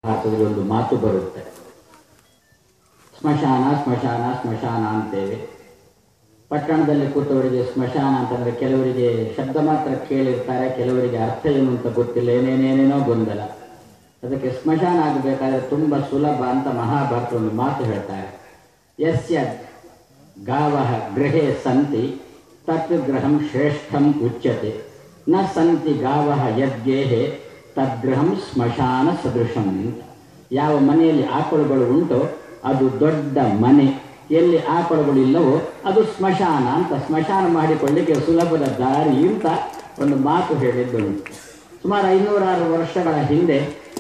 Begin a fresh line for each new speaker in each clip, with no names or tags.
ಭಾರತದಲ್ಲಿ ಒಂದು ಮಾತು ಬರುತ್ತೆ ಸ್ಮಶಾನ ಸ್ಮಶಾನ ಸ್ಮಶಾನ ಅಂತೇವೆ ಪಟ್ಟಣದಲ್ಲಿ ಕೂತವರಿಗೆ ಸ್ಮಶಾನ ಅಂತಂದ್ರೆ ಕೆಲವರಿಗೆ ಶಬ್ದ ಮಾತ್ರ ಕೇಳಿರ್ತಾರೆ ಕೆಲವರಿಗೆ ಅರ್ಥ ಏನು ಅಂತ ಗೊತ್ತಿಲ್ಲ ಏನೇನೇನೇನೋ ಗೊಂದಲ ಅದಕ್ಕೆ ಸ್ಮಶಾನ ಆಗಬೇಕಾದ್ರೆ ತುಂಬ ಸುಲಭ ಅಂತ ಮಹಾಭಾರತ ಒಂದು ಮಾತು ಹೇಳ್ತಾರೆ ಯಸ್ಯ ಗಾವಃ ಗೃಹೇ ಸಂತಿ ತತ್ ಗೃಹಂ ಶ್ರೇಷ್ಠಂ ಉಚ್ಯತೆ ನ ಸಂತಿ ಗಾವಃ ಯದ್ಗೇಹೆ ತದ್ಗೃಹಂ ಸ್ಮಶಾನ ಸದೃಶಂ ಅಂತ ಯಾವ ಮನೆಯಲ್ಲಿ ಆಕಳುಗಳು ಉಂಟೋ ಅದು ದೊಡ್ಡ ಮನೆ ಎಲ್ಲಿ ಆಕಳುಗಳು ಇಲ್ಲವೋ ಅದು ಸ್ಮಶಾನ ಅಂತ ಸ್ಮಶಾನ ಮಾಡಿಕೊಳ್ಳಿಕ್ಕೆ ಸುಲಭದ ದಾರಿ ಅಂತ ಒಂದು ಮಾತು ಹೇಳಿದ್ದುಂಟು ಸುಮಾರು ಐನೂರಾರು ವರ್ಷಗಳ ಹಿಂದೆ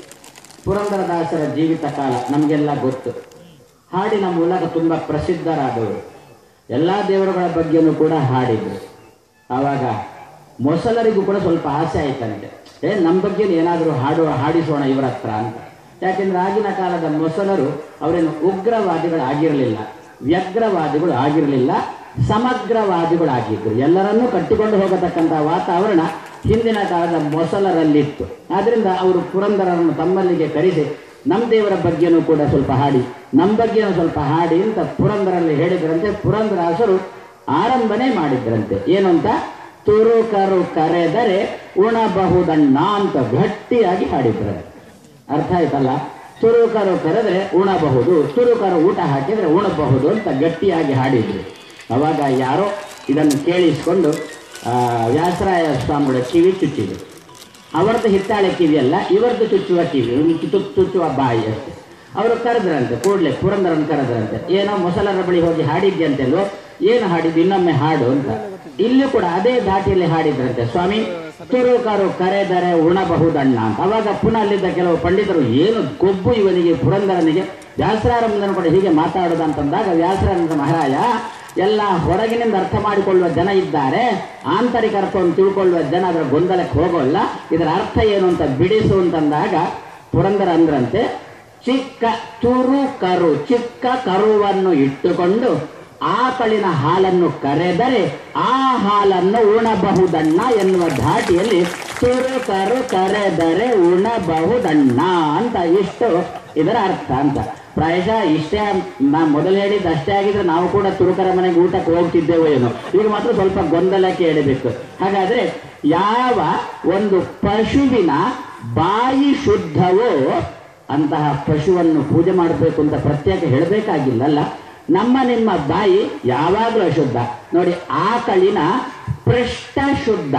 ಪುರಂದರದಾಸರ ಜೀವಿತ ಕಾಲ ನಮಗೆಲ್ಲ ಗೊತ್ತು ಹಾಡಿನ ಮೂಲಕ ತುಂಬ ಪ್ರಸಿದ್ಧರಾದವರು ಎಲ್ಲ ದೇವರುಗಳ ಬಗ್ಗೆನೂ ಕೂಡ ಹಾಡಿದ್ರು ಆವಾಗ ಮೊಸಲರಿಗೂ ಕೂಡ ಸ್ವಲ್ಪ ಆಸೆ ಆಯ್ತಂತೆ ಏ ನಮ್ಮ ಬಗ್ಗೆ ಏನಾದರೂ ಹಾಡು ಹಾಡಿಸೋಣ ಇವರ ಹತ್ರ ಅಂತ ಯಾಕೆಂದ್ರೆ ಆಗಿನ ಕಾಲದ ಮೊಸಲರು ಅವರೇನು ಉಗ್ರವಾದಿಗಳು ಆಗಿರಲಿಲ್ಲ ವ್ಯಗ್ರವಾದಿಗಳು ಆಗಿರಲಿಲ್ಲ ಸಮಗ್ರವಾದಿಗಳಾಗಿದ್ರು ಎಲ್ಲರನ್ನೂ ಕಟ್ಟಿಕೊಂಡು ಹೋಗತಕ್ಕಂಥ ವಾತಾವರಣ ಹಿಂದಿನ ಕಾಲದ ಮೊಸಲರಲ್ಲಿತ್ತು ಆದ್ರಿಂದ ಅವರು ಪುರಂದರರನ್ನು ತಮ್ಮಲ್ಲಿಗೆ ಕರೆಸಿ ನಮ್ಮ ದೇವರ ಬಗ್ಗೆನೂ ಕೂಡ ಸ್ವಲ್ಪ ಹಾಡಿ ನಮ್ಮ ಬಗ್ಗೆನೂ ಸ್ವಲ್ಪ ಹಾಡಿ ಅಂತ ಪುರಂದರಲ್ಲಿ ಹೇಳಿದ್ರಂತೆ ಪುರಂದರಾಸರು ಆರಂಭನೆ ಮಾಡಿದ್ರಂತೆ ಏನು ಅಂತ ತುರುಕರು ಕರೆದರೆ ಉಣಬಹುದಣ್ಣ ಅಂತ ಗಟ್ಟಿಯಾಗಿ ಹಾಡಿದ್ರಂತೆ ಅರ್ಥ ಆಯ್ತಲ್ಲ ತುರುಕರು ಕರೆದ್ರೆ ಉಣಬಹುದು ತುರುಕರು ಊಟ ಹಾಕಿದ್ರೆ ಉಣಬಹುದು ಅಂತ ಗಟ್ಟಿಯಾಗಿ ಹಾಡಿದ್ರು ಅವಾಗ ಯಾರೋ ಇದನ್ನು ಕೇಳಿಸ್ಕೊಂಡು ಆ, ವ್ಯಾಸರಾಯ ಸ್ವಾಮಿಗಳ ಕಿವಿ ಚುಚ್ಚಿದ್ರು ಅವರದ್ದು ಹಿತ್ತಾಳೆ ಕಿವಿಯಲ್ಲ ಇವರದ್ದು ಚುಚ್ಚುವ ಕಿವಿ ಒಂದು ಚು- ಚುಚ್ಚುವ ಬಾಯಿ ಅಷ್ಟೇ ಅವರು ಕರೆದ್ರಂತೆ ಕೂಡಲೇ ಪುರಂದರನ್ನು ಕರೆದ್ರಂತೆ ಏನೋ ಮೊಸಲರ ಬಳಿ ಹೋಗಿ ಹಾಡಿದ್ಯಂತೆಲ್ವೋ ಏನು ಹಾಡಿದ್ದು ಇನ್ನೊಮ್ಮೆ ಹಾಡು ಅಂತ ಇಲ್ಲಿ ಕೂಡ ಅದೇ ಧಾಟಿಯಲ್ಲಿ ಹಾಡಿದ್ರಂತೆ ಸ್ವಾಮಿ ತುರುಕರು ಕರೆದರೆ ಉಣಬಹುದಣ್ಣ ಅಂತ ಅವಾಗ ಪುನಃ ಅಲ್ಲಿದ್ದ ಕೆಲವು ಪಂಡಿತರು ಏನು ಕೊಬ್ಬು ಇವನಿಗೆ ಪುರಂದರನಿಗೆ ವ್ಯಾಸರಾರಂಭನ ಕೂಡ ಹೀಗೆ ಮಾತಾಡೋದಂತಂದಾಗ ವ್ಯಾಸರಾನಂದ ಮಹಾರಾಜ ಎಲ್ಲ ಹೊರಗಿನಿಂದ ಅರ್ಥ ಮಾಡಿಕೊಳ್ಳುವ ಜನ ಇದ್ದಾರೆ ಆಂತರಿಕ ಅರ್ಥವನ್ನು ತಿಳ್ಕೊಳ್ಳುವ ಜನ ಅದರ ಗೊಂದಲಕ್ಕೆ ಹೋಗೋಲ್ಲ ಇದರ ಅರ್ಥ ಏನು ಅಂತ ಬಿಡಿಸು ಅಂತಂದಾಗ ಪುರಂದರ ಅಂದ್ರಂತೆ ಚಿಕ್ಕ ತುರು ಕರು ಚಿಕ್ಕ ಕರುವನ್ನು ಇಟ್ಟುಕೊಂಡು ಆಕಳಿನ ಹಾಲನ್ನು ಕರೆದರೆ ಆ ಹಾಲನ್ನು ಉಣಬಹುದಣ್ಣ ಎನ್ನುವ ಧಾಟಿಯಲ್ಲಿ ತುರು ಕರು ಕರೆದರೆ ಉಣಬಹುದಣ್ಣ ಅಂತ ಇಷ್ಟು ಇದರ ಅರ್ಥ ಅಂತ ಪ್ರಾಯಶಃ ಇಷ್ಟೇ ನಾ ಮೊದಲು ಹೇಳಿದ್ದು ಅಷ್ಟೇ ಆಗಿದ್ರೆ ನಾವು ಕೂಡ ತುರುಕರ ಮನೆಗೆ ಊಟಕ್ಕೆ ಹೋಗ್ತಿದ್ದೇವೋ ಏನೋ ಈಗ ಮಾತ್ರ ಸ್ವಲ್ಪ ಗೊಂದಲಕ್ಕೆ ಹೇಳಬೇಕು ಹಾಗಾದ್ರೆ ಯಾವ ಒಂದು ಪಶುವಿನ ಬಾಯಿ ಶುದ್ಧವೋ ಅಂತಹ ಪಶುವನ್ನು ಪೂಜೆ ಮಾಡಬೇಕು ಅಂತ ಪ್ರತ್ಯೇಕ ಹೇಳಬೇಕಾಗಿಲ್ಲಲ್ಲ ನಮ್ಮ ನಿಮ್ಮ ಬಾಯಿ ಯಾವಾಗಲೂ ಅಶುದ್ಧ ನೋಡಿ ಆಕಳಿನ ಪೃಷ್ಠ ಶುದ್ಧ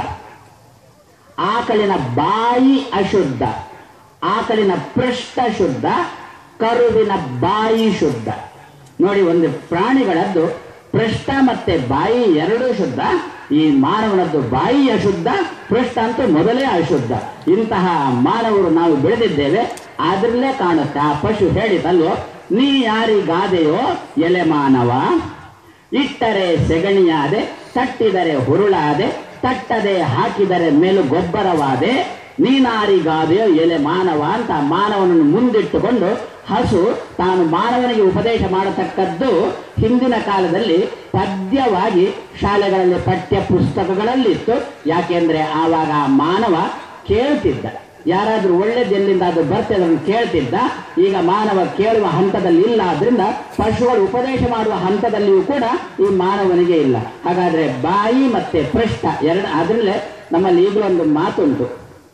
ಆಕಳಿನ ಬಾಯಿ ಅಶುದ್ಧ ಆಕಳಿನ ಪೃಷ್ಠ ಶುದ್ಧ ಕರುವಿನ ಬಾಯಿ ಶುದ್ಧ ನೋಡಿ ಒಂದು ಪ್ರಾಣಿಗಳದ್ದು ಪೃಷ್ಠ ಮತ್ತೆ ಬಾಯಿ ಎರಡೂ ಶುದ್ಧ ಈ ಮಾನವನದ್ದು ಬಾಯಿ ಅಶುದ್ಧ ಪೃಷ್ಠ ಅಂತೂ ಮೊದಲೇ ಅಶುದ್ಧ ಇಂತಹ ಮಾನವರು ನಾವು ಬೆಳೆದಿದ್ದೇವೆ ಅದರಲ್ಲೇ ಕಾಣುತ್ತೆ ಆ ಪಶು ಹೇಳಿದಲ್ವೋ ನೀ ಯಾರಿಗಾದೆಯೋ ಎಲೆ ಮಾನವ ಇಟ್ಟರೆ ಸೆಗಣಿಯಾದೆ ತಟ್ಟಿದರೆ ಹುರುಳಾದೆ ತಟ್ಟದೆ ಹಾಕಿದರೆ ಮೇಲು ಗೊಬ್ಬರವಾದೆ ನೀನಾರಿಗಾದೆಯೋ ಎಲೆ ಮಾನವ ಅಂತ ಮಾನವನನ್ನು ಮುಂದಿಟ್ಟುಕೊಂಡು ಹಸು ತಾನು ಮಾನವನಿಗೆ ಉಪದೇಶ ಮಾಡತಕ್ಕದ್ದು ಹಿಂದಿನ ಕಾಲದಲ್ಲಿ ಪದ್ಯವಾಗಿ ಶಾಲೆಗಳಲ್ಲಿ ಪಠ್ಯ ಪುಸ್ತಕಗಳಲ್ಲಿತ್ತು ಯಾಕೆಂದ್ರೆ ಆವಾಗ ಆ ಮಾನವ ಕೇಳ್ತಿದ್ದ ಯಾರಾದ್ರೂ ಒಳ್ಳೇದು ಎಲ್ಲಿಂದ ಅದು ಬರ್ತದೆ ಅದನ್ನು ಕೇಳ್ತಿದ್ದ ಈಗ ಮಾನವ ಕೇಳುವ ಹಂತದಲ್ಲಿ ಇಲ್ಲ ಆದ್ರಿಂದ ಪಶುಗಳು ಉಪದೇಶ ಮಾಡುವ ಹಂತದಲ್ಲಿಯೂ ಕೂಡ ಈ ಮಾನವನಿಗೆ ಇಲ್ಲ ಹಾಗಾದ್ರೆ ಬಾಯಿ ಮತ್ತೆ ಪೃಷ್ಠ ಎರಡು ಅದರಲ್ಲೇ ನಮ್ಮಲ್ಲಿ ಈಗಲೂ ಒಂದು ಮಾತುಂಟು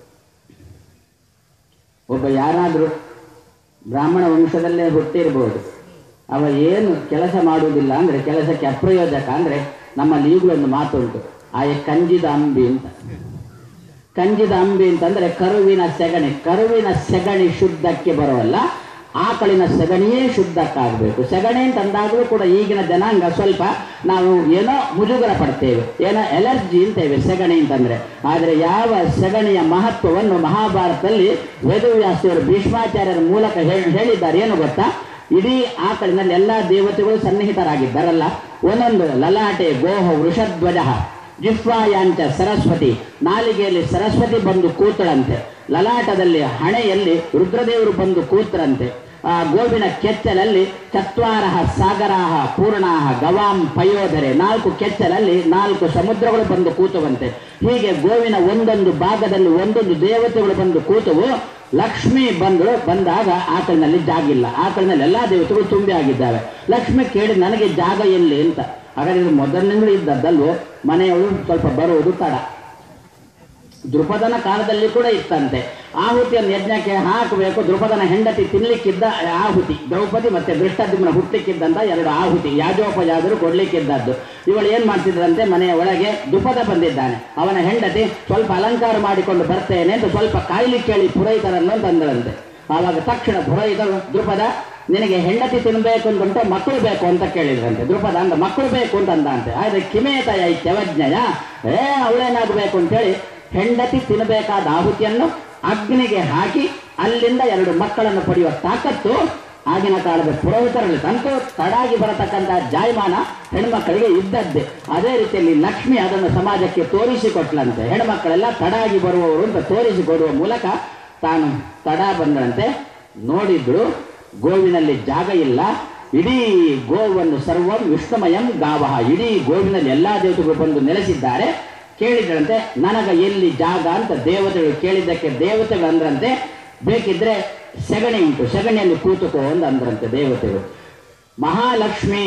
ಒಬ್ಬ ಯಾರಾದರೂ ಬ್ರಾಹ್ಮಣ ವಂಶದಲ್ಲೇ ಹುಟ್ಟಿರ್ಬೋದು ಅವ ಏನು ಕೆಲಸ ಮಾಡುವುದಿಲ್ಲ ಅಂದ್ರೆ ಕೆಲಸಕ್ಕೆ ಅಪ್ರಯೋಜಕ ಅಂದ್ರೆ ನಮ್ಮಲ್ಲಿ ಈಗಲೂ ಒಂದು ಮಾತುಂಟು ಆಯ ಕಂಜಿದ ಅಂಬಿ ಅಂತ ಕಂಜಿದ ಅಂಬಿ ಅಂತಂದ್ರೆ ಕರುವಿನ ಸೆಗಣಿ ಕರುವಿನ ಸೆಗಣಿ ಶುದ್ಧಕ್ಕೆ ಬರೋಲ್ಲ ಆಕಳಿನ ಸೆಗಣಿಯೇ ಶುದ್ಧಕ್ಕಾಗಬೇಕು ಸೆಗಣಿ ಅಂತಂದಾಗಲೂ ಕೂಡ ಈಗಿನ ಜನಾಂಗ ಸ್ವಲ್ಪ ನಾವು ಏನೋ ಮುಜುಗರ ಪಡ್ತೇವೆ ಏನೋ ಎಲರ್ಜಿ ಅಂತೇವೆ ಸೆಗಣಿ ಅಂತಂದ್ರೆ ಆದರೆ ಯಾವ ಸೆಗಣಿಯ ಮಹತ್ವವನ್ನು ಮಹಾಭಾರತದಲ್ಲಿ ವೇದವ್ಯಾಸಿಯವರು ಭೀಷ್ಮಾಚಾರ್ಯರ ಮೂಲಕ ಹೇಳಿ ಹೇಳಿದ್ದಾರೆ ಏನು ಗೊತ್ತಾ ಇಡೀ ಆಕಳಿನಲ್ಲಿ ಎಲ್ಲಾ ದೇವತೆಗಳು ಸನ್ನಿಹಿತರಾಗಿದ್ದಾರಲ್ಲ ಒಂದೊಂದು ಲಲಾಟೆ ಗೋಹ ವೃಷಧ್ವಜ ಜಿಹ್ವಾಯಾಂಚ ಸರಸ್ವತಿ ನಾಲಿಗೆಯಲ್ಲಿ ಸರಸ್ವತಿ ಬಂದು ಕೂತಳಂತೆ ಲಲಾಟದಲ್ಲಿ ಹಣೆಯಲ್ಲಿ ರುದ್ರದೇವರು ಬಂದು ಕೂತರಂತೆ ಆ ಗೋವಿನ ಕೆಚ್ಚಲಲ್ಲಿ ಚತ್ವಾರಹ ಸಾಗರಾಹ ಪೂರ್ಣಾಹ ಗವಾಂ ಪಯೋಧರೆ ನಾಲ್ಕು ಕೆಚ್ಚಲಲ್ಲಿ ನಾಲ್ಕು ಸಮುದ್ರಗಳು ಬಂದು ಕೂತುವಂತೆ ಹೀಗೆ ಗೋವಿನ ಒಂದೊಂದು ಭಾಗದಲ್ಲಿ ಒಂದೊಂದು ದೇವತೆಗಳು ಬಂದು ಕೂತವು ಲಕ್ಷ್ಮಿ ಬಂದಳು ಬಂದಾಗ ಆಕಳಿನಲ್ಲಿ ಜಾಗ ಇಲ್ಲ ಆಕಳಿನಲ್ಲಿ ಎಲ್ಲಾ ದೇವತೆಗಳು ತುಂಬಿ ಆಗಿದ್ದಾವೆ ಲಕ್ಷ್ಮಿ ಕೇಳಿ ನನಗೆ ಜಾಗ ಎಲ್ಲಿ ಅಂತ ಹಾಗಾದ್ರೆ ಇದು ಮೊದಲಿನಿಂದಲೂ ಇದ್ದದ್ದಲ್ವೋ ಮನೆಯವರು ಸ್ವಲ್ಪ ಬರುವುದು ತಡ ದೃಪದನ ಕಾಲದಲ್ಲಿ ಕೂಡ ಇತ್ತಂತೆ ಆಹುತಿಯನ್ನು ಯಜ್ಞಕ್ಕೆ ಹಾಕಬೇಕು ದೃಪದನ ಹೆಂಡತಿ ತಿನ್ಲಿಕ್ಕಿದ್ದ ಆಹುತಿ ದ್ರೌಪದಿ ಮತ್ತೆ ದೃಷ್ಟದ್ಯುಮ್ನ ಹುಟ್ಲಿಕ್ಕಿದ್ದಂತ ಎರಡು ಆಹುತಿ ಯಾಜೋಪಯಾದರು ಕೊಡ್ಲಿಕ್ಕಿದ್ದದ್ದು ಇವಳು ಏನ್ ಮಾಡ್ತಿದ್ರಂತೆ ಮನೆಯ ಒಳಗೆ ದುಪದ ಬಂದಿದ್ದಾನೆ ಅವನ ಹೆಂಡತಿ ಸ್ವಲ್ಪ ಅಲಂಕಾರ ಮಾಡಿಕೊಂಡು ಬರ್ತೇನೆ ಅಂತ ಸ್ವಲ್ಪ ಕಾಯ್ಲಿಕ್ಕೆ ಕೇಳಿ ಪುರೋಹಿತರನ್ನು ತಂದರಂತೆ ಆವಾಗ ತಕ್ಷಣ ಪುರೋಹಿತರು ದೃಪದ ನಿನಗೆ ಹೆಂಡತಿ ತಿನ್ಬೇಕು ಅಂದ್ಬಿಟ್ಟು ಮಕ್ಕಳು ಬೇಕು ಅಂತ ಕೇಳಿದ್ರಂತೆ ದೃಪದ ಅಂದ ಮಕ್ಕಳು ಬೇಕು ಅಂತ ಅಂದಂತೆ ಆದ್ರೆ ಕಿಮೇತಯ ಇತ್ಯವಜ್ಞಯ ಏ ಅವಳೇನಾಗಬೇಕು ಅಂತೇಳಿ ಹೆಂಡತಿ ತಿನ್ನಬೇಕಾದ ಆಹುತಿಯನ್ನು ಅಗ್ನಿಗೆ ಹಾಕಿ ಅಲ್ಲಿಂದ ಎರಡು ಮಕ್ಕಳನ್ನು ಪಡೆಯುವ ತಾಕತ್ತು ಆಗಿನ ಕಾಲದ ಪುರೋಹಿತರಲ್ಲಿ ತಂತು ತಡಾಗಿ ಬರತಕ್ಕಂತಹ ಜಾಯಮಾನ ಹೆಣ್ಮಕ್ಕಳಿಗೆ ಇದ್ದದ್ದೇ ಅದೇ ರೀತಿಯಲ್ಲಿ ಲಕ್ಷ್ಮಿ ಅದನ್ನು ಸಮಾಜಕ್ಕೆ ತೋರಿಸಿಕೊಟ್ಲಂತೆ ಹೆಣ್ಮಕ್ಕಳೆಲ್ಲ ತಡಾಗಿ ಬರುವವರು ಅಂತ ತೋರಿಸಿಕೊಡುವ ಮೂಲಕ ತಾನು ತಡ ಬಂದಳಂತೆ ನೋಡಿದ್ರು ಗೋವಿನಲ್ಲಿ ಜಾಗ ಇಲ್ಲ ಇಡೀ ಗೋವನ್ನು ಸರ್ವಂ ವಿಷ್ಣುಮಯಂ ಗಾವಹ ಇಡೀ ಗೋವಿನಲ್ಲಿ ಎಲ್ಲಾ ದೇವತೆಗಳು ಬಂದು ನೆಲೆಸಿದ್ದಾರೆ ಕೇಳಿದ್ರಂತೆ ನನಗ ಎಲ್ಲಿ ಜಾಗ ಅಂತ ದೇವತೆಗಳು ಕೇಳಿದ್ದಕ್ಕೆ ದೇವತೆಗಳು ಅಂದ್ರಂತೆ ಬೇಕಿದ್ರೆ ಸೆಗಣಿ ಉಂಟು ಸೆಗಣಿಯಲ್ಲಿ ಕೂತುಕೋ ಅಂತ ಅಂದ್ರಂತೆ ದೇವತೆಗಳು ಮಹಾಲಕ್ಷ್ಮೀ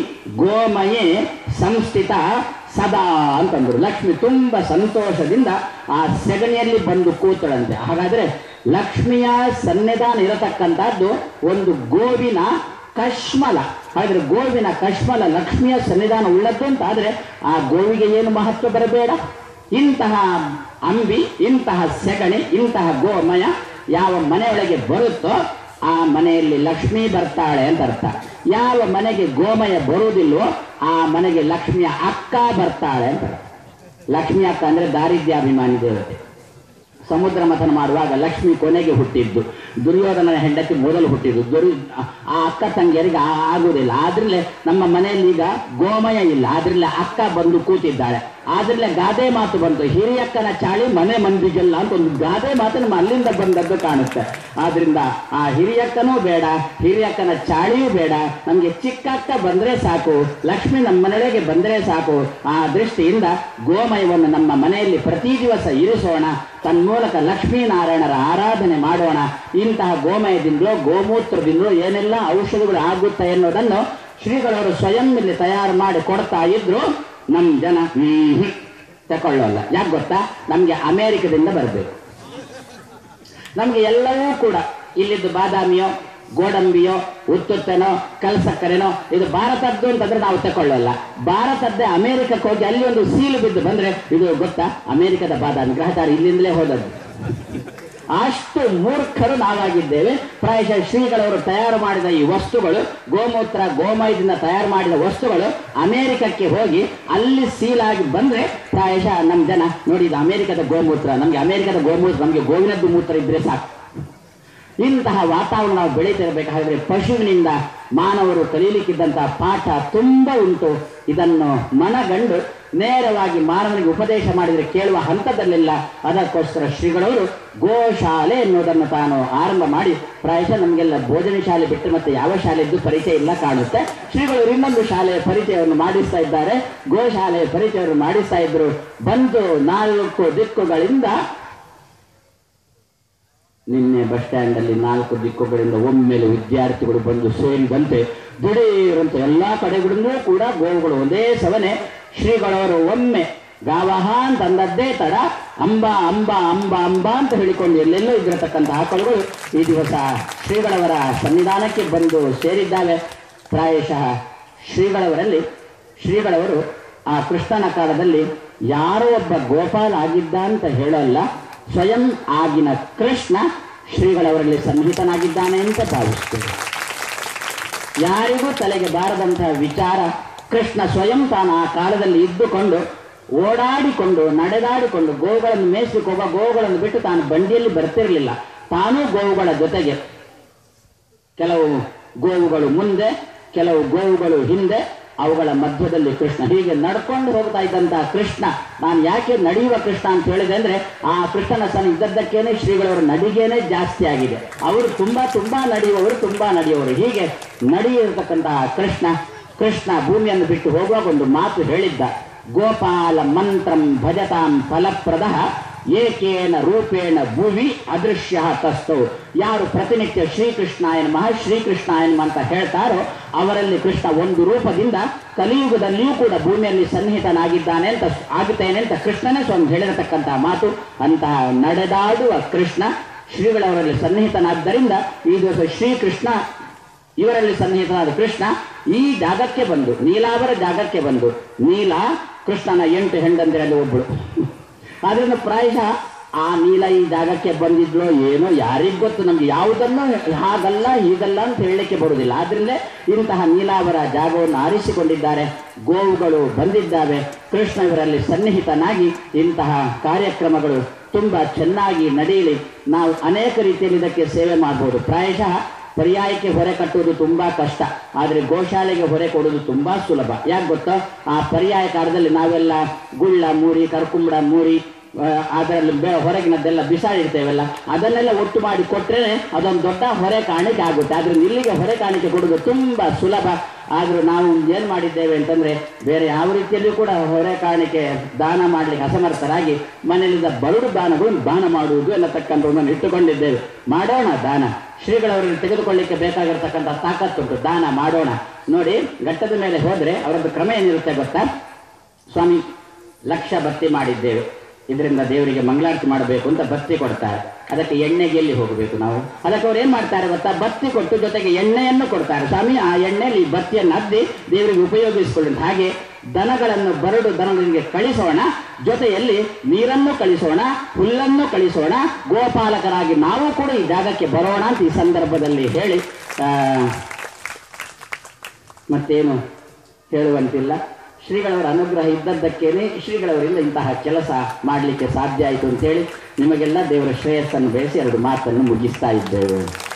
ಗೋಮಯೇ ಸಂಸ್ಥಿತ ಸದಾ ಅಂತಂದ್ರು ಲಕ್ಷ್ಮಿ ತುಂಬಾ ಸಂತೋಷದಿಂದ ಆ ಸೆಗಣಿಯಲ್ಲಿ ಬಂದು ಕೂತಳಂತೆ ಹಾಗಾದ್ರೆ ಲಕ್ಷ್ಮಿಯ ಸನ್ನಿಧಾನ ಇರತಕ್ಕಂತಹದ್ದು ಒಂದು ಗೋವಿನ ಕಶ್ಮಲ ಹಾಗಾದ್ರೆ ಗೋವಿನ ಕಶ್ಮಲ ಲಕ್ಷ್ಮಿಯ ಸನ್ನಿಧಾನ ಉಳ್ಳದ್ದು ಅಂತ ಆದ್ರೆ ಆ ಗೋವಿಗೆ ಏನು ಮಹತ್ವ ಬರಬೇಡ ಇಂತಹ ಅಂಬಿ ಇಂತಹ ಸೆಗಣಿ ಇಂತಹ ಗೋಮಯ ಯಾವ ಮನೆಯೊಳಗೆ ಬರುತ್ತೋ ಆ ಮನೆಯಲ್ಲಿ ಲಕ್ಷ್ಮಿ ಬರ್ತಾಳೆ ಅಂತ ಅರ್ಥ ಯಾವ ಮನೆಗೆ ಗೋಮಯ ಬರುವುದಿಲ್ವೋ ಆ ಮನೆಗೆ ಲಕ್ಷ್ಮಿಯ ಅಕ್ಕ ಬರ್ತಾಳೆ ಅಂತ ಅರ್ಥ. ಲಕ್ಷ್ಮಿ ಅಕ್ಕ ಅಂದ್ರೆ ದಾರಿದ್ರ್ಯಾಭಿಮಾನಿ ದೇವತೆ ಸಮುದ್ರ ಮಥನ ಮಾಡುವಾಗ ಲಕ್ಷ್ಮಿ ಕೊನೆಗೆ ಹುಟ್ಟಿದ್ದು ದುರ್ಯೋಧನನ ಹೆಂಡತಿ ಮೊದಲು ಹುಟ್ಟಿದ್ದು ದುರ್ ಆ ಅಕ್ಕ ತಂಗಿಯರಿಗೆ ಆ- ಆಗುವುದಿಲ್ಲ ಆದ್ರಲ್ಲೇ ನಮ್ಮ ಮನೆಯಲ್ಲಿ ಈಗ ಗೋಮಯ ಇಲ್ಲ ಆದ್ರಲ್ಲೇ ಅಕ್ಕ ಬಂದು ಕೂತಿದ್ದಾಳೆ ಆದ್ರಲ್ಲೇ ಗಾದೆ ಮಾತು ಬಂತು ಹಿರಿಯಕ್ಕನ ಚಾಳಿ ಮನೆ ಮಂದಿಗೆಲ್ಲ ಅಂತ ಒಂದು ಗಾದೆ ಮಾತು ನಮ್ಮ ಅಲ್ಲಿಂದ ಬಂದದ್ದು ಕಾಣುತ್ತೆ ಆದ್ರಿಂದ ಆ ಹಿರಿಯಕ್ಕನೂ ಬೇಡ ಹಿರಿಯಕ್ಕನ ಚಾಳಿಯೂ ಬೇಡ ನಮ್ಗೆ ಚಿಕ್ಕ ಅಕ್ಕ ಬಂದ್ರೆ ಸಾಕು ಲಕ್ಷ್ಮಿ ನಮ್ಮ ಮನೆಯೊಳಗೆ ಬಂದ್ರೆ ಸಾಕು ಆ ದೃಷ್ಟಿಯಿಂದ ಗೋಮಯವನ್ನು ನಮ್ಮ ಮನೆಯಲ್ಲಿ ಪ್ರತಿ ದಿವಸ ಇರಿಸೋಣ ತನ್ಮೂಲಕ ಲಕ್ಷ್ಮೀನಾರಾಯಣರ ಆರಾಧನೆ ಮಾಡೋಣ ಇಂತಹ ಗೋಮಯದಿಂದಲೋ ಗೋಮೂತ್ರದಿಂದಲೋ ಏನೆಲ್ಲ ಔಷಧಿಗಳು ಆಗುತ್ತೆ ಎನ್ನುವುದನ್ನು ಶ್ರೀಗಳವರು ಸ್ವಯಂ ಇಲ್ಲಿ ತಯಾರು ಮಾಡಿ ಕೊಡ್ತಾ ಇದ್ರು ನಮ್ ಜನ ಹ್ಮ್ ಹ್ಮ್ ತಕೊಳ್ಳಲ್ಲ ಯಾಕೆ ಗೊತ್ತಾ ನಮ್ಗೆ ಅಮೆರಿಕದಿಂದ ಬರಬೇಕು ನಮ್ಗೆ ಎಲ್ಲವೂ ಕೂಡ ಇಲ್ಲಿದ್ದು ಬಾದಾಮಿಯೋ ಗೋಡಂಬಿಯೋ ಉತ್ತುತ್ತನೋ ಕಲ್ಸಕ್ಕರೆನೋ ಇದು ಭಾರತದ್ದು ಅಂತಂದ್ರೆ ನಾವು ತಕೊಳ್ಳಲ್ಲ ಭಾರತದ್ದೇ ಅಮೆರಿಕಕ್ಕೆ ಹೋಗಿ ಅಲ್ಲಿ ಒಂದು ಸೀಲು ಬಿದ್ದು ಬಂದ್ರೆ ಇದು ಗೊತ್ತಾ ಅಮೆರಿಕದ ಬಾದಾಮಿ ಗ್ರಹಚಾರಿ ಇಲ್ಲಿಂದಲೇ ಹೋದದ್ದು ಅಷ್ಟು ಮೂರ್ಖರು ನಾವಾಗಿದ್ದೇವೆ ಪ್ರಾಯಶಃ ಶ್ರೀಗಳವರು ತಯಾರು ಮಾಡಿದ ಈ ವಸ್ತುಗಳು ಗೋಮೂತ್ರ ಗೋಮಯದಿಂದ ತಯಾರು ಮಾಡಿದ ವಸ್ತುಗಳು ಅಮೆರಿಕಕ್ಕೆ ಹೋಗಿ ಅಲ್ಲಿ ಸೀಲಾಗಿ ಬಂದ್ರೆ ಪ್ರಾಯಶಃ ನಮ್ಮ ಜನ ನೋಡಿ ಇದು ಅಮೆರಿಕದ ಗೋಮೂತ್ರ ನಮ್ಗೆ ಅಮೆರಿಕದ ಗೋಮೂತ್ರ ನಮ್ಗೆ ಗೋವಿನದ್ದು ಮೂತ್ರ ಇದ್ರೆ ಸಾಕು ಇಂತಹ ವಾತಾವರಣ ನಾವು ಬೆಳೀತಿರಬೇಕಾದ್ರೆ ಪಶುವಿನಿಂದ ಮಾನವರು ಕಲೀಲಿಕ್ಕಿದ್ದಂತಹ ಪಾಠ ತುಂಬಾ ಉಂಟು ಇದನ್ನು ಮನಗಂಡು ನೇರವಾಗಿ ಮಾನವನಿಗೆ ಉಪದೇಶ ಮಾಡಿದರೆ ಕೇಳುವ ಹಂತದಲ್ಲಿಲ್ಲ ಅದಕ್ಕೋಸ್ಕರ ಶ್ರೀಗಳವರು ಗೋಶಾಲೆ ಎನ್ನುವುದನ್ನು ತಾನು ಆರಂಭ ಮಾಡಿ ಪ್ರಾಯಶಃ ನಮಗೆಲ್ಲ ಬೋಧನೆ ಶಾಲೆ ಬಿಟ್ಟು ಮತ್ತೆ ಯಾವ ಶಾಲೆ ಇದ್ದು ಪರಿಚಯ ಇಲ್ಲ ಕಾಣುತ್ತೆ ಶ್ರೀಗಳು ಇನ್ನೊಂದು ಶಾಲೆಯ ಪರಿಚಯವನ್ನು ಮಾಡಿಸ್ತಾ ಇದ್ದಾರೆ ಗೋಶಾಲೆಯ ಪರಿಚಯವನ್ನು ಮಾಡಿಸ್ತಾ ಇದ್ರು ಬಂದು ನಾಲ್ಕು ದಿಕ್ಕುಗಳಿಂದ ನಿನ್ನೆ ಬಸ್ ಸ್ಟ್ಯಾಂಡ್ ಅಲ್ಲಿ ನಾಲ್ಕು ದಿಕ್ಕುಗಳಿಂದ ಒಮ್ಮೆಲೆ ವಿದ್ಯಾರ್ಥಿಗಳು ಬಂದು ಸೇರಿದಂತೆ ದಿಢೀರಂತೆ ಎಲ್ಲಾ ಕಡೆಗಳಿಂದಲೂ ಕೂಡ ಗೋವುಗಳು ಒಂದೇ ಸವನೆ ಶ್ರೀಗಳವರು ಒಮ್ಮೆ ಗಾವಹ ಅಂತ ಅಂದದ್ದೇ ತಡ ಅಂಬ ಅಂಬ ಅಂಬ ಅಂಬ ಅಂತ ಹೇಳಿಕೊಂಡು ಎಲ್ಲೆಲ್ಲೋ ಇದ್ದಿರತಕ್ಕಂಥ ಆಕಳುಗಳು ಈ ದಿವಸ ಶ್ರೀಗಳವರ ಸನ್ನಿಧಾನಕ್ಕೆ ಬಂದು ಸೇರಿದ್ದಾವೆ ಪ್ರಾಯಶಃ ಶ್ರೀಗಳವರಲ್ಲಿ ಶ್ರೀಗಳವರು ಆ ಕೃಷ್ಣನ ಕಾಲದಲ್ಲಿ ಯಾರೋ ಒಬ್ಬ ಗೋಪಾಲ ಆಗಿದ್ದ ಅಂತ ಹೇಳಲ್ಲ ಸ್ವಯಂ ಆಗಿನ ಕೃಷ್ಣ ಶ್ರೀಗಳವರಲ್ಲಿ ಸನ್ನಿಹಿತನಾಗಿದ್ದಾನೆ ಅಂತ ಭಾವಿಸ್ತೇವೆ ಯಾರಿಗೂ ತಲೆಗೆ ಬಾರದಂತಹ ವಿಚಾರ ಕೃಷ್ಣ ಸ್ವಯಂ ತಾನು ಆ ಕಾಲದಲ್ಲಿ ಇದ್ದುಕೊಂಡು ಓಡಾಡಿಕೊಂಡು ನಡೆದಾಡಿಕೊಂಡು ಗೋವುಗಳನ್ನು ಮೇಯಿಸಲಿಕ್ಕೆ ಹೋಗುವ ಗೋವುಗಳನ್ನು ಬಿಟ್ಟು ತಾನು ಬಂಡಿಯಲ್ಲಿ ಬರ್ತಿರಲಿಲ್ಲ ತಾನೂ ಗೋವುಗಳ ಜೊತೆಗೆ ಕೆಲವು ಗೋವುಗಳು ಮುಂದೆ ಕೆಲವು ಗೋವುಗಳು ಹಿಂದೆ ಅವುಗಳ ಮಧ್ಯದಲ್ಲಿ ಕೃಷ್ಣ ಹೀಗೆ ನಡ್ಕೊಂಡು ಹೋಗ್ತಾ ಇದ್ದಂತಹ ಕೃಷ್ಣ ನಾನು ಯಾಕೆ ನಡೆಯುವ ಕೃಷ್ಣ ಅಂತ ಹೇಳಿದೆ ಅಂದ್ರೆ ಆ ಕೃಷ್ಣನ ಸನ್ ಇದ್ದದ್ದಕ್ಕೇನೆ ಶ್ರೀಗಳವರ ನಡಿಗೆನೇ ಜಾಸ್ತಿ ಆಗಿದೆ ಅವರು ತುಂಬಾ ತುಂಬಾ ನಡೆಯುವವರು ತುಂಬಾ ನಡೆಯುವವರು ಹೀಗೆ ನಡೆಯಿರತಕ್ಕಂತಹ ಕೃಷ್ಣ ಕೃಷ್ಣ ಭೂಮಿಯನ್ನು ಬಿಟ್ಟು ಹೋಗುವಾಗ ಒಂದು ಮಾತು ಹೇಳಿದ್ದ ಗೋಪಾಲ ಮಂತ್ರಂ ಭಜತಾಂ ಫಲಪ್ರದ ಏಕೇನ ರೂಪೇಣ ಭುವಿ ಅದೃಶ್ಯ ತಸ್ಥೌ ಯಾರು ಪ್ರತಿನಿತ್ಯ ಶ್ರೀಕೃಷ್ಣಾಯ ನಮಃ ಶ್ರೀಕೃಷ್ಣಾಯ ನಮಃ ಅಂತ ಹೇಳ್ತಾರೋ ಅವರಲ್ಲಿ ಕೃಷ್ಣ ಒಂದು ರೂಪದಿಂದ ಕಲಿಯುಗದಲ್ಲಿಯೂ ಕೂಡ ಭೂಮಿಯಲ್ಲಿ ಸನ್ನಿಹಿತನಾಗಿದ್ದಾನೆ ಅಂತ ಆಗುತ್ತೇನೆ ಅಂತ ಕೃಷ್ಣನೇ ಸ್ವಾಮಿ ಹೇಳಿರತಕ್ಕಂತಹ ಮಾತು ಅಂತಹ ನಡೆದಾಡುವ ಕೃಷ್ಣ ಶ್ರೀಗಳವರಲ್ಲಿ ಸನ್ನಿಹಿತನಾದ್ದರಿಂದ ಈ ದಿವಸ ಶ್ರೀಕೃಷ್ಣ ಇವರಲ್ಲಿ ಸನ್ನಿಹಿತನಾದ ಕೃಷ್ಣ ಈ ಜಾಗಕ್ಕೆ ಬಂದು ನೀಲಾವರ ಜಾಗಕ್ಕೆ ಬಂದು ನೀಲ ಕೃಷ್ಣನ ಎಂಟು ಹೆಂಡಂದಿರಲ್ಲಿ ಒಬ್ಬಳು ಆದ್ರಿಂದ ಪ್ರಾಯಶಃ ಆ ನೀಲ ಈ ಜಾಗಕ್ಕೆ ಬಂದಿದ್ಲೋ ಏನೋ ಯಾರಿಗ್ ಗೊತ್ತು ನಮ್ಗೆ ಯಾವುದನ್ನು ಹಾಗಲ್ಲ ಹೀಗಲ್ಲ ಅಂತ ಹೇಳಲಿಕ್ಕೆ ಬರುವುದಿಲ್ಲ ಆದ್ರಿಂದ ಇಂತಹ ನೀಲಾವರ ಜಾಗವನ್ನು ಆರಿಸಿಕೊಂಡಿದ್ದಾರೆ ಗೋವುಗಳು ಬಂದಿದ್ದಾವೆ ಕೃಷ್ಣ ಇವರಲ್ಲಿ ಸನ್ನಿಹಿತನಾಗಿ ಇಂತಹ ಕಾರ್ಯಕ್ರಮಗಳು ತುಂಬಾ ಚೆನ್ನಾಗಿ ನಡೆಯಲಿ ನಾವು ಅನೇಕ ರೀತಿಯಲ್ಲಿ ಇದಕ್ಕೆ ಸೇವೆ ಮಾಡಬಹುದು ಪ್ರಾಯಶಃ ಪರ್ಯಾಯಕ್ಕೆ ಹೊರೆ ಕಟ್ಟುವುದು ತುಂಬಾ ಕಷ್ಟ ಆದ್ರೆ ಗೋಶಾಲೆಗೆ ಹೊರೆ ಕೊಡುವುದು ತುಂಬಾ ಸುಲಭ ಯಾಕೆ ಗೊತ್ತಾ ಆ ಪರ್ಯಾಯ ಕಾಲದಲ್ಲಿ ನಾವೆಲ್ಲ ಗುಳ್ಳ ಮೂರಿ ಕರ್ಕುಂಬಳ ಮೂರಿ ಆ, ಅದರಲ್ಲಿ ಬೆ- ಹೊರಗಿನದ್ದೆಲ್ಲ ಬಿಸಾಡಿರ್ತೇವಲ್ಲ ಅದನ್ನೆಲ್ಲ ಒಟ್ಟು ಮಾಡಿ ಕೊಟ್ರೇನೆ ಅದೊಂದು ದೊಡ್ಡ ಹೊರೆ ಕಾಣಿಕೆ ಆಗುತ್ತೆ ಆದ್ರೆ ಇಲ್ಲಿಗೆ ಹೊರೆ ಕಾಣಿಕೆ ಕೊಡುವುದು ತುಂಬಾ ಸುಲಭ ಆದ್ರೂ ನಾವು ಏನ್ ಮಾಡಿದ್ದೇವೆ ಅಂತಂದ್ರೆ ಬೇರೆ ಯಾವ ರೀತಿಯಲ್ಲಿಯೂ ಕೂಡ ಹೊರೆ ಕಾಣಿಕೆ ದಾನ ಮಾಡ್ಲಿಕ್ಕೆ ಅಸಮರ್ಥರಾಗಿ ಮನೆಯಲ್ಲಿದ್ದ ಬರಡು ದಾನಗಳು ದಾನ ಮಾಡುವುದು ಎನ್ನತಕ್ಕಂಥ ಒಂದನ್ನು ಇಟ್ಟುಕೊಂಡಿದ್ದೇವೆ ಮಾಡೋಣ ದಾನ ಶ್ರೀಗಳವರಲ್ಲಿ ತೆಗೆದುಕೊಳ್ಳಿಕ್ಕೆ ಬೇಕಾಗಿರ್ತಕ್ಕಂಥ ತಾಕತ್ತುಂಟು ದಾನ ಮಾಡೋಣ ನೋಡಿ ಘಟ್ಟದ ಮೇಲೆ ಹೋದ್ರೆ ಅವರದ್ದು ಕ್ರಮ ಏನಿರುತ್ತೆ ಗೊತ್ತಾ ಸ್ವಾಮಿ ಲಕ್ಷ ಬತ್ತಿ ಮಾಡಿದ್ದೇವೆ ಇದರಿಂದ ದೇವರಿಗೆ ಮಂಗಳಾರತಿ ಮಾಡಬೇಕು ಅಂತ ಬತ್ತಿ ಕೊಡ್ತಾರೆ ಅದಕ್ಕೆ ಎಣ್ಣೆಗೆ ಎಲ್ಲಿ ಹೋಗಬೇಕು ನಾವು ಅದಕ್ಕೆ ಅವ್ರು ಏನ್ ಮಾಡ್ತಾರೆ ಗೊತ್ತಾ ಬತ್ತಿ ಕೊಟ್ಟು ಜೊತೆಗೆ ಎಣ್ಣೆಯನ್ನು ಕೊಡ್ತಾರೆ ಸ್ವಾಮಿ ಆ ಎಣ್ಣೆಯಲ್ಲಿ ಈ ಬತ್ತಿಯನ್ನು ಅದ್ದಿ ದೇವರಿಗೆ ಉಪಯೋಗಿಸಿಕೊಳ್ಳಿ ಅಂತ. ಹಾಗೆ ದನಗಳನ್ನು ಬರಡು ದನಗಳಿಗೆ ಕಳಿಸೋಣ ಜೊತೆಯಲ್ಲಿ ನೀರನ್ನು ಕಳಿಸೋಣ ಹುಲ್ಲನ್ನು ಕಳಿಸೋಣ ಗೋಪಾಲಕರಾಗಿ ನಾವು ಕೂಡ ಈ ಜಾಗಕ್ಕೆ ಬರೋಣ ಅಂತ ಈ ಸಂದರ್ಭದಲ್ಲಿ ಹೇಳಿ ಆ, ಮತ್ತೇನು ಹೇಳುವಂತಿಲ್ಲ ಶ್ರೀಗಳವರ ಅನುಗ್ರಹ ಇದ್ದದ್ದಕ್ಕೇನೆ ಶ್ರೀಗಳವರಿಂದ ಇಂತಹ ಕೆಲಸ ಮಾಡಲಿಕ್ಕೆ ಸಾಧ್ಯ ಆಯಿತು ಅಂತೇಳಿ ನಿಮಗೆಲ್ಲ ದೇವರ ಶ್ರೇಯಸ್ಸನ್ನು ಬಯಸಿ ಎರಡು ಮಾತನ್ನು ಮುಗಿಸ್ತಾ ಇದ್ದೇವೆ